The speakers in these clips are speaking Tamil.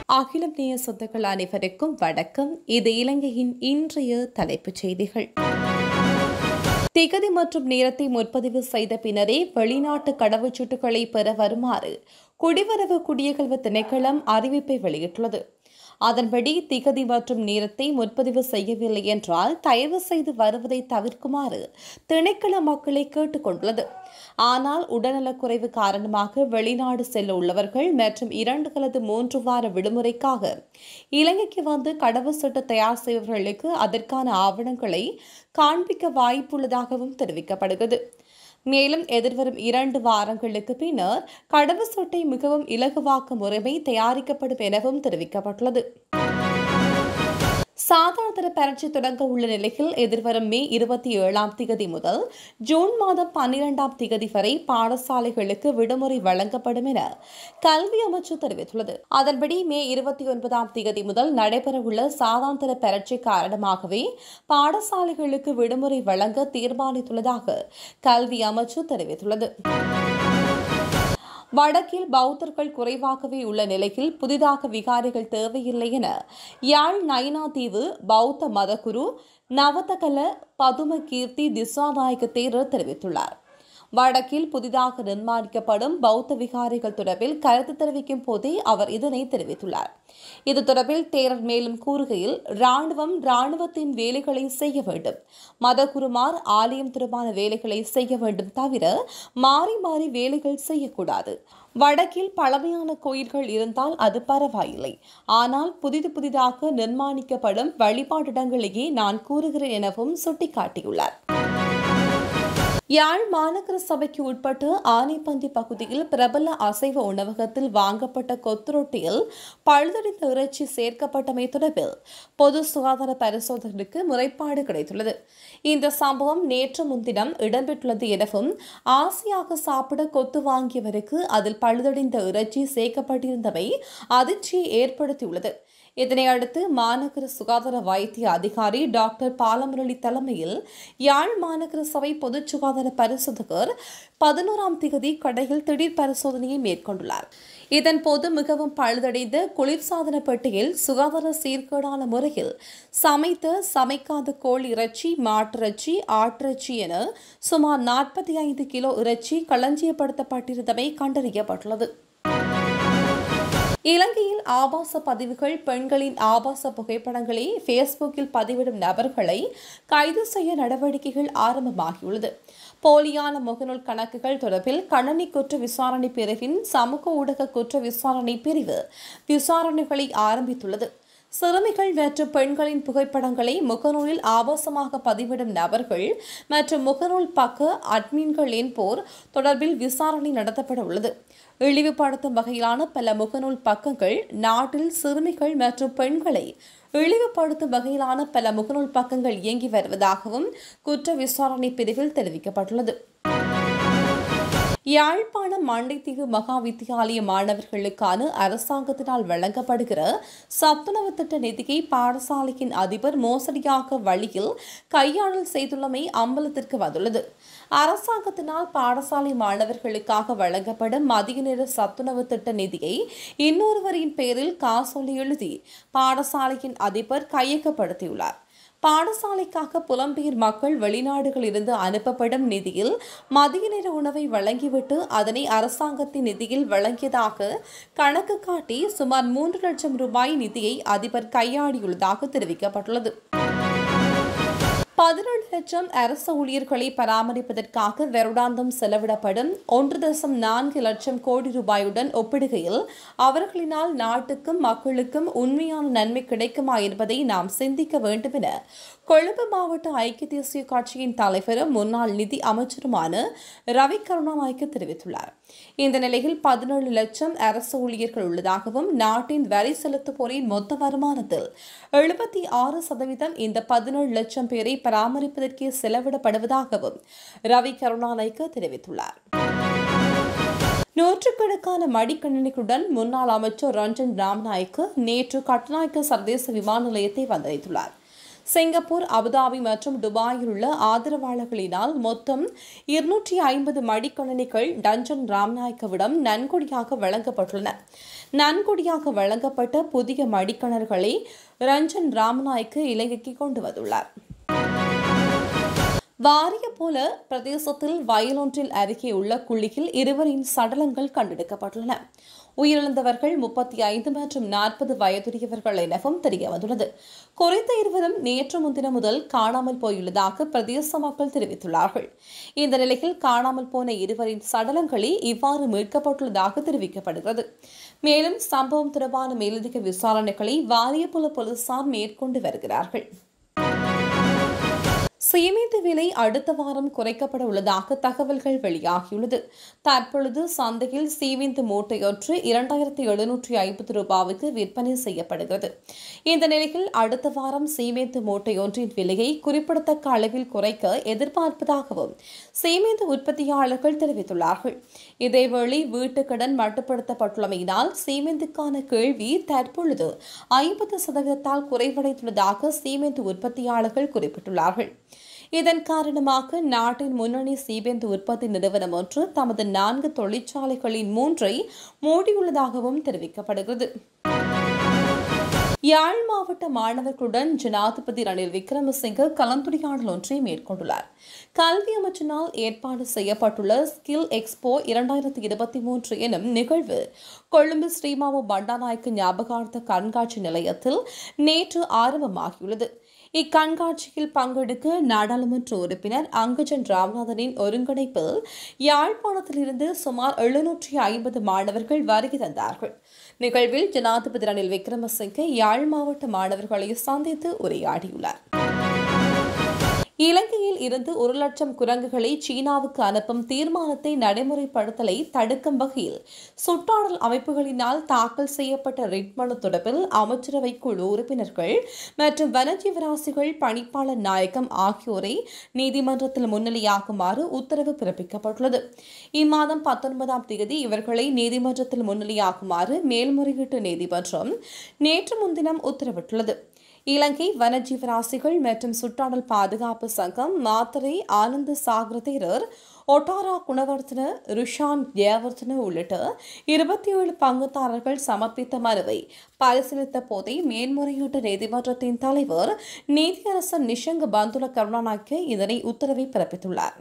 அகிலம் நேய சொந்தங்கள் அனைவருக்கும் வணக்கம் இது இலங்கையின் இன்றைய தலைப்புச் செய்திகள் திகதி மற்றும் நேரத்தை முன்பதிவு செய்த பின்னரே வெளிநாட்டு கடவுச்சீட்டுகளை பெற வருமாறு குடிவரவு குடியகல்வு திணைக்களம் அறிவிப்பை வெளியிட்டுள்ளது அதன்படி திகதி மற்றும் நேரத்தை முன்பதிவு செய்யவில்லை என்றால் தயவு செய்து வருவதை தவிர்க்குமாறு திணைக்கள மக்களை கேட்டுக் கொண்டுள்ளது ஆனால் உடல்நலக்குறைவு காரணமாக வெளிநாடு செல்ல உள்ளவர்கள் மற்றும் இரண்டு அல்லது மூன்று வார விடுமுறைக்காக இலங்கைக்கு வந்து கடவுச்சீட்டு தயார் செய்பவர்களுக்கு அதற்கான ஆவணங்களை காண்பிக்க வாய்ப்புள்ளதாகவும் தெரிவிக்கப்படுகிறது மேலும் எதிர்வரும் இரண்டு வாரங்களுக்கு பின்னர் கடவுச்சீட்டை மிகவும் இலகுவாக்கும் முறைமை தயாரிக்கப்படும் எனவும் தெரிவிக்கப்பட்டுள்ளது சாதாரண பரீட்சை தொடங்க உள்ள நிலையில் எதிர்வரும் மே இருபத்தி ஏழாம் திகதி முதல் ஜூன் மாதம் பன்னிரெண்டாம் திகதி வரை பாடசாலைகளுக்கு விடுமுறை வழங்கப்படும் என கல்வி அமைச்சு தெரிவித்துள்ளது அதன்படி மே இருபத்தி ஒன்பதாம் திகதி முதல் நடைபெறவுள்ள சாதாரண பரீட்சை காரணமாகவே பாடசாலைகளுக்கு விடுமுறை வழங்க தீர்மானித்துள்ளதாக கல்வி அமைச்சு தெரிவித்துள்ளது வடக்கில் பௌத்தர்கள் குறைவாகவே உள்ள நிலையில் புதிதாக விகாரிகள் தேவையில்லை என யாழ் நைனா தீவு பௌத்த மதகுரு நவதகல பதும கீர்த்தி திசாநாயக்க தேரர் தெரிவித்துள்ளார் வடக்கில் புதிதாக நிர்மாணிக்கப்படும் பௌத்த விகாரிகள் தொடர்பில் கருத்து தெரிவிக்கும் போதே அவர் இதனை தெரிவித்துள்ளார் இது தொடர்பில் தேரர் மேலும் கூறுகையில் ராணுவம் ராணுவத்தின் வேலைகளை செய்ய வேண்டும் மதகுருமார் ஆலயம் தொடர்பான வேலைகளை செய்ய வேண்டும் தவிர மாறி மாறி வேலைகள் செய்யக்கூடாது வடக்கில் பழமையான கோயில்கள் இருந்தால் அது பரவாயில்லை ஆனால் புதிது புதிதாக நிர்மாணிக்கப்படும் வழிபாட்டிடங்களையே நான் கூறுகிறேன் எனவும் சுட்டிக்காட்டியுள்ளார் யாழ் மாநகர சபைக்கு உட்பட்டு ஆனைப்பந்தி பகுதியில் பிரபல அசைவ உணவகத்தில் வாங்கப்பட்ட கொத்துரொட்டியில் பழுதடைந்த இறைச்சி சேர்க்கப்பட்டமை தொடர்பில் பொது சுகாதார பரிசோதனைக்கு முறைப்பாடு கிடைத்துள்ளது இந்த சம்பவம் நேற்று முன்தினம் இடம்பெற்றுள்ளது எனவும் ஆசையாக சாப்பிட கொத்து வாங்கியவருக்கு அதில் பழுதடைந்த இறைச்சி சேர்க்கப்பட்டிருந்தவை அதிர்ச்சியை ஏற்படுத்தியுள்ளது இதனையடுத்து மாநகர சுகாதார வைத்திய அதிகாரி டாக்டர் பாலமுரளி தலைமையில் யாழ் மாநகர சபை பொது சுகாதார பரிசோதகர் பதினோராம் திகதி கடையில் திடீர் பரிசோதனையை மேற்கொண்டுள்ளார் இதன்போது மிகவும் பழுதடைந்த குளிர்சாதன பெட்டியில் சுகாதார சீர்கேடான முறையில் சமைத்த சமைக்காத கோழி இறைச்சி மாட்டிறைச்சி ஆட்டிறைச்சி என சுமார் நாற்பத்தி ஐந்து கிலோ இறைச்சி களஞ்சியப்படுத்தப்பட்டிருந்தமை கண்டறியப்பட்டுள்ளது இலங்கையில் ஆபாச பதிவுகள் பெண்களின் ஆபாச புகைப்படங்களை ஃபேஸ்புக்கில் பதிவிடும் நபர்களை கைது செய்ய நடவடிக்கைகள் ஆரம்பமாகியுள்ளது போலியான முகநூல் கணக்குகள் தொடர்பில் கணனி குற்ற விசாரணை பிரிவின் சமூக ஊடக குற்ற விசாரணை பிரிவு விசாரணைகளை ஆரம்பித்துள்ளது சிறுமிகள் மற்றும் பெண்களின் புகைப்படங்களை முகநூலில் ஆபாசமாக பதிவிடும் நபர்கள் மற்றும் முகநூல் பக்க அட்மின்கள் என்போர் தொடர்பில் விசாரணை நடத்தப்பட உள்ளது இழிவுபடுத்தும் வகையிலான பல முகநூல் பக்கங்கள் நாட்டில் சிறுமிகள் மற்றும் பெண்களை இழிவுபடுத்தும் வகையிலான பல முகநூல் பக்கங்கள் இயங்கி வருவதாகவும் குற்ற விசாரணை பிரிவில் தெரிவிக்கப்பட்டுள்ளது யாழ்ப்பாணம் மண்டைத்தீவு மகா வித்தியாலய மாணவர்களுக்கான அரசாங்கத்தினால் வழங்கப்படுகிற சத்துணவு திட்ட நிதியை பாடசாலையின் அதிபர் மோசடியாக வழியில் கையாடல் செய்துள்ளமை அம்பலத்திற்கு வந்துள்ளது அரசாங்கத்தினால் பாடசாலை மாணவர்களுக்காக வழங்கப்படும் மதிய நேர சத்துணவு திட்ட நிதியை இன்னொருவரின் பேரில் காசோலை எழுதி பாடசாலையின் அதிபர் கையகப்படுத்தியுள்ளார் பாடசாலைக்காக புலம்பெயர் மக்கள் வெளிநாடுகளிலிருந்து அனுப்பப்படும் நிதியில் மதிய நேர உணவை வழங்கிவிட்டு அதனை அரசாங்கத்தின் நிதியில் வழங்கியதாக கணக்கு காட்டி சுமார் மூன்று லட்சம் ரூபாய் நிதியை அதிபர் கையாடியுள்ளதாக தெரிவிக்கப்பட்டுள்ளது பதினெட்டு லட்சம் அரசு ஊழியர்களை பராமரிப்பதற்காக வருடாந்தம் செலவிடப்படும் ஒன்று தசம் நான்கு லட்சம் கோடி ரூபாயுடன் ஒப்பிடுகையில் அவர்களினால் நாட்டுக்கும் மக்களுக்கும் உண்மையான நன்மை கிடைக்குமா என்பதை நாம் சிந்திக்க வேண்டும் என கொழும்பு மாவட்ட ஐக்கிய தேசிய கட்சியின் தலைவரும் முன்னாள் நிதி அமைச்சருமான ரவி கருணாநாயக்க தெரிவித்துள்ளார் இந்த நிலையில் பதினேழு லட்சம் அரசு ஊழியர்கள் உள்ளதாகவும் நாட்டின் வரி செலுத்துவோரின் மொத்த வருமானத்தில் எழுபத்தி ஆறு சதவீதம் இந்த பதினேழு லட்சம் பேரை பராமரிப்பதற்கே செலவிடப்படுவதாகவும் ரவி கருணாநாயக்க தெரிவித்துள்ளார் நூற்றுக்கணக்கான மடிக்கணினிகளுடன் முன்னாள் அமைச்சர் ரஞ்சன் ராம்நாயக்கு நேற்று கட்டுநாயக்க சர்வதேச விமான நிலையத்தை வந்தடைத்துள்ளார் சிங்கப்பூர் அபுதாபி மற்றும் துபாயில் உள்ள ஆதரவாளர்களினால் மொத்தம் இருநூற்றி ஐம்பது மடிக்கணினிகள் டஞ்சன் ராம்நாயக்கவிடம் நன்கொடியாக வழங்கப்பட்டுள்ளன நன்கொடியாக வழங்கப்பட்ட புதிய மடிக்கணர்களை ரஞ்சன் ராம்நாய்க்கு இலங்கைக்கு கொண்டு வந்துள்ளார் வாரிய போல பிரதேசத்தில் வயலொன்றில் அருகே உள்ள குழியில் இருவரின் சடலங்கள் கண்டெடுக்கப்பட்டுள்ளன உயிரிழந்தவர்கள் முப்பத்தி ஐந்து மற்றும் நாற்பது வயதுடையவர்கள் எனவும் தெரிய வந்துள்ளது குறித்த இருவரும் நேற்று முன்தினம் முதல் காணாமல் போயுள்ளதாக பிரதேச மக்கள் தெரிவித்துள்ளார்கள் இந்த நிலையில் காணாமல் போன இருவரின் சடலங்களே இவ்வாறு மீட்கப்பட்டுள்ளதாக தெரிவிக்கப்படுகிறது மேலும் சம்பவம் தொடர்பான மேலதிக விசாரணைகளை வாரியப்புல போலீசார் மேற்கொண்டு வருகிறார்கள் சீமெந்து விலை அடுத்த வாரம் குறைக்கப்பட உள்ளதாக தகவல்கள் வெளியாகியுள்ளது தற்பொழுது சந்தையில் சீமெந்து மூட்டையொன்று இரண்டாயிரத்தி எழுநூற்றி ஐம்பது ரூபாவுக்கு விற்பனை செய்யப்படுகிறது இந்த நிலையில் அடுத்த வாரம் சீமெந்து மூட்டையொன்றின் விலையை குறிப்பிடத்தக்க அளவில் குறைக்க எதிர்பார்ப்பதாகவும் சீமெந்து உற்பத்தியாளர்கள் தெரிவித்துள்ளார்கள் இதேவேளை வீட்டுக்கடன் மட்டுப்படுத்தப்பட்டுள்ளமையினால் சீமெந்துக்கான கேள்வி தற்பொழுது ஐம்பது சதவீதத்தால் குறைவடைந்துள்ளதாக சீமெந்து உற்பத்தியாளர்கள் குறிப்பிட்டுள்ளார்கள் இதன் காரணமாக நாட்டின் முன்னணி சீபெந்து உற்பத்தி நிறுவனம் ஒன்று தமது நான்கு தொழிற்சாலைகளின் மூன்றை மூடியுள்ளதாகவும் தெரிவிக்கப்படுகிறது யாழ் மாவட்ட மாணவர்களுடன் ஜனாதிபதி ரணில் விக்ரமசிங்க கலந்துரையாடல் ஒன்றை மேற்கொண்டுள்ளார் கல்வி அமைச்சினால் ஏற்பாடு செய்யப்பட்டுள்ள ஸ்கில் எக்ஸ்போ இரண்டாயிரத்தி இருபத்தி மூன்று எனும் நிகழ்வு கொழும்பு ஸ்ரீமாவு பண்டாநாயக்க ஞாபகார்த்த கண்காட்சி நிலையத்தில் நேற்று ஆரம்பமாகியுள்ளது இக்கண்காட்சியில் பங்கெடுக்க நாடாளுமன்ற உறுப்பினர் அங்குஜன் ராமநாதனின் ஒருங்கிணைப்பில் யாழ்ப்பாணத்திலிருந்து சுமார் எழுநூற்றி ஐம்பது மாணவர்கள் வருகை தந்தார்கள் நிகழ்வில் ஜனாதிபதி ரணில் விக்ரமசிங்கே யாழ் மாவட்ட மாணவர்களை சந்தித்து உரையாடியுள்ளார் இலங்கையில் இருந்து ஒரு லட்சம் குரங்குகளை சீனாவுக்கு அனுப்பும் தீர்மானத்தை நடைமுறைப்படுத்தலை தடுக்கும் வகையில் சுற்றாடல் அமைப்புகளினால் தாக்கல் செய்யப்பட்ட ரிட் மனு தொடர்பில் அமைச்சரவை குழு உறுப்பினர்கள் மற்றும் வனஜீவராசிகள் பணிப்பாளர் நாயகம் ஆகியோரை நீதிமன்றத்தில் முன்னிலையாகுமாறு உத்தரவு பிறப்பிக்கப்பட்டுள்ளது இம்மாதம் பத்தொன்பதாம் தேதி இவர்களை நீதிமன்றத்தில் முன்னிலையாகுமாறு மேல்முறையீட்டு நீதிமன்றம் நேற்று முன்தினம் உத்தரவிட்டுள்ளது இலங்கை வனஜீவராசிகள் மற்றும் சுற்றாடல் பாதுகாப்பு சங்கம் மாத்தரை ஆனந்த சாகர தேரர் ஒட்டாரா குணவர்த்தன ருஷான் ஜெயவர்த்தன உள்ளிட்ட இருபத்தி ஏழு பங்குதாரர்கள் சமர்ப்பித்த மனுவை பரிசீலித்த போதே மேன்முறையீட்டு நீதிமன்றத்தின் தலைவர் நீதியரசர் நிஷங்க பந்துல கருணாநாயக்க இதனை உத்தரவை பிறப்பித்துள்ளார்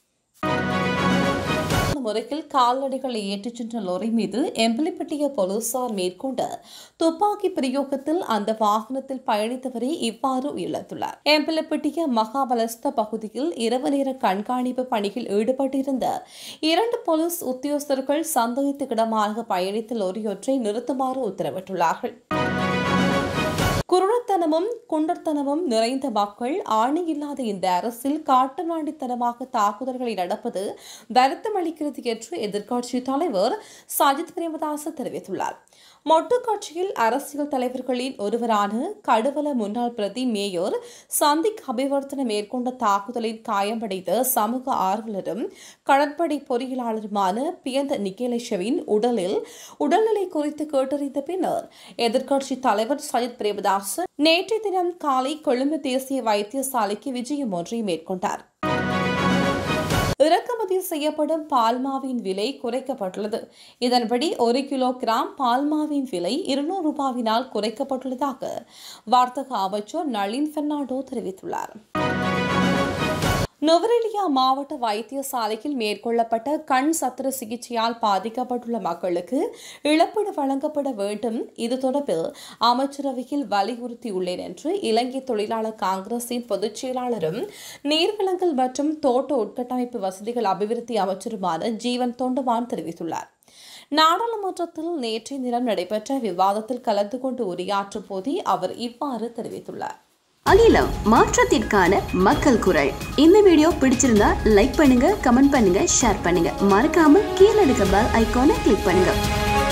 முறையில் கால்நடைகளை ஏற்றிச் சென்ற லொரி மீது எம்பலிப்பட்டிய போலீசார் மேற்கொண்ட துப்பாக்கி பிரயோகத்தில் அந்த வாகனத்தில் பயணித்தவரை இவ்வாறு உயிரிழந்துள்ளார் எம்பலிப்பட்டிய மகாபலஸ்த பகுதியில் இரவு நேர கண்காணிப்பு பணியில் ஈடுபட்டிருந்த இரண்டு போலீஸ் உத்தியோகஸ்தர்கள் சந்தேகத்துக்கிடமாக பயணித்த லொரியொன்றை நிறுத்துமாறு உத்தரவிட்டுள்ளார்கள் குருடத்தனமும் குண்டர்த்தனமும் நிறைந்த மக்கள் ஆணையில்லாத இந்த அரசில் காட்டுநாண்டித்தனமாக தாக்குதல்களை நடப்பது வருத்தம் அளிக்கிறது என்று எதிர்க்கட்சி தலைவர் சஜித் பிரேமதாச தெரிவித்துள்ளார் மொட்டு கட்சியில் அரசியல் தலைவர்களின் ஒருவரான கடுவல முன்னாள் பிரதி மேயர் சந்திக் அபிவர்த்தன மேற்கொண்ட தாக்குதலில் காயமடைந்த சமூக ஆர்வலரும் கடற்படை பொறியியலாளருமான பியந்த நிக்கேலேஷவின் உடலில் உடல்நிலை குறித்து கேட்டறிந்த பின்னர் எதிர்க்கட்சி தலைவர் சஜித் பிரேமதாஸ் நேற்றைய தினம் காலை கொழும்பு தேசிய வைத்தியசாலைக்கு விஜயம் ஒன்றை மேற்கொண்டார் இறக்குமதி செய்யப்படும் பால்மாவின் விலை குறைக்கப்பட்டுள்ளது இதன்படி ஒரு கிலோகிராம் பால்மாவின் விலை இருநூறு ரூபாவினால் குறைக்கப்பட்டுள்ளதாக வர்த்தக அமைச்சர் நளின் பெர்னாண்டோ தெரிவித்துள்ளார் நுவரெலியா மாவட்ட வைத்தியசாலையில் மேற்கொள்ளப்பட்ட கண் சத்திர சிகிச்சையால் பாதிக்கப்பட்டுள்ள மக்களுக்கு இழப்பீடு வழங்கப்பட வேண்டும் இது தொடர்பில் அமைச்சரவையில் வலியுறுத்தியுள்ளேன் என்று இலங்கை தொழிலாளர் காங்கிரசின் பொதுச் செயலாளரும் நீர்வளங்கள் மற்றும் தோட்ட உட்கட்டமைப்பு வசதிகள் அபிவிருத்தி அமைச்சருமான ஜீவன் தொண்டமான் தெரிவித்துள்ளார் நாடாளுமன்றத்தில் நேற்றைய தினம் நடைபெற்ற விவாதத்தில் கலந்து கொண்டு உரையாற்றும் போதே அவர் இவ்வாறு தெரிவித்துள்ளார் அகிலம் மாற்றத்திற்கான மக்கள் குரல் இந்த வீடியோ பிடிச்சிருந்தா லைக் பண்ணுங்க கமெண்ட் பண்ணுங்க ஷேர் பண்ணுங்க மறக்காம கீழே இருக்க பெல் ஐகானை கிளிக் பண்ணுங்க